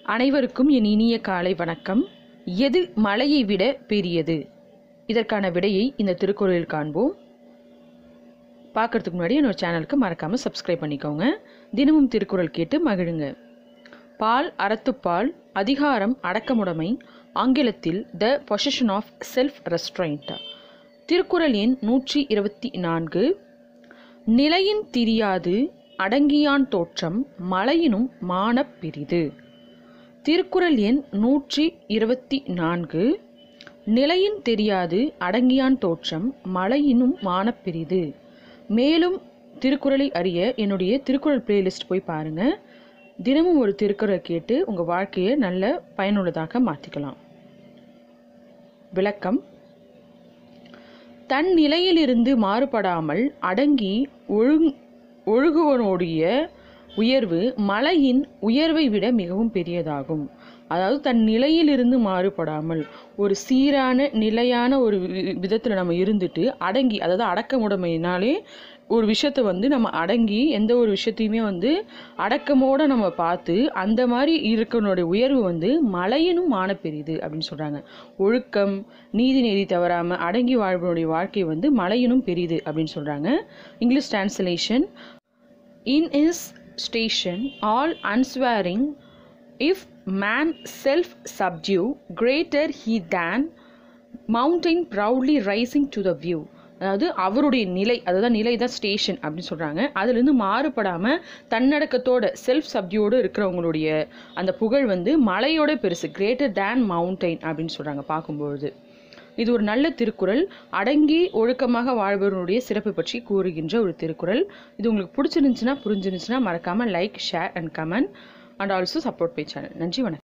அனைவருக்கும் என் இனிய காலை வணக்கம் எது மலையை விட பெரியது இதற்கான விடையை இந்த திருக்குறளில் காண்போம் பார்க்கறதுக்கு முன்னாடி என்னோட சேனலுக்கு மறக்காமல் சப்ஸ்கிரைப் பண்ணிக்கோங்க தினமும் திருக்குறள் கேட்டு மகிழுங்க பால் அறத்துப்பால் அதிகாரம் அடக்கமுடைமை ஆங்கிலத்தில் the possession of self restraint Thirukkural எண் நூற்றி இருபத்தி நான்கு நிலையின் திரியாது அடங்கியான் தோற்றம் மலையினும் மானப் பெரிது திருக்குறள் எண் நூற்றி இருபத்தி நான்கு நிலையின் தெரியாது அடங்கியான் தோற்றம் மலையினும் மானப் பெரிது மேலும் திருக்குறளை அறிய என்னுடைய திருக்குறள் பிளேலிஸ்ட் போய் பாருங்க தினமும் ஒரு திருக்குறளை கேட்டு உங்கள் வாழ்க்கையை நல்ல பயனுள்ளதாக மாற்றிக்கலாம் விளக்கம் தன் நிலையிலிருந்து மாறுபடாமல் அடங்கி ஒழுங் ஒழுகுவனுடைய உயர்வு மலையின் உயர்வை விட மிகவும் பெரியதாகும் அதாவது தன் நிலையிலிருந்து மாறுபடாமல் ஒரு சீரான நிலையான ஒரு விதத்தில் நம்ம இருந்துட்டு அடங்கி அதாவது அடக்கமுடைமையினாலே ஒரு விஷயத்தை வந்து நம்ம அடங்கி எந்த ஒரு விஷயத்தையுமே வந்து அடக்கமோடு நம்ம பார்த்து அந்த மாதிரி இருக்கனுடைய உயர்வு வந்து மலையினும் மான பெரியுது அப்படின்னு சொல்கிறாங்க ஒழுக்கம் நீதி நெறி தவறாமல் அடங்கி வாழ்வனுடைய வாழ்க்கை வந்து மலையினும் பெரியுது அப்படின்னு சொல்கிறாங்க English translation in is station all unswearing if man self subdue greater he than mountain proudly rising to the view அதாவது அவருடைய நிலை அதுதான் நிலை தான் ஸ்டேஷன் அப்படின்னு சொல்கிறாங்க அதுலேருந்து மாறுபடாமல் தன்னடக்கத்தோட செல்ஃப் சப்டியோடு இருக்கிறவங்களுடைய அந்த புகழ் வந்து மலையோட பெருசு கிரேட்டர் தேன் மவுண்டைன் அப்படின்னு சொல்கிறாங்க பார்க்கும்பொழுது இது ஒரு நல்ல திருக்குறள் அடங்கி ஒழுக்கமாக வாழ்பவர்களுடைய சிறப்பு பற்றி கூறுகின்ற ஒரு திருக்குறள் இது உங்களுக்கு பிடிச்சிருந்துச்சுன்னா புரிஞ்சிருந்துச்சுன்னா மறக்காமல் like share and comment and also support by channel நன்றி வணக்கம்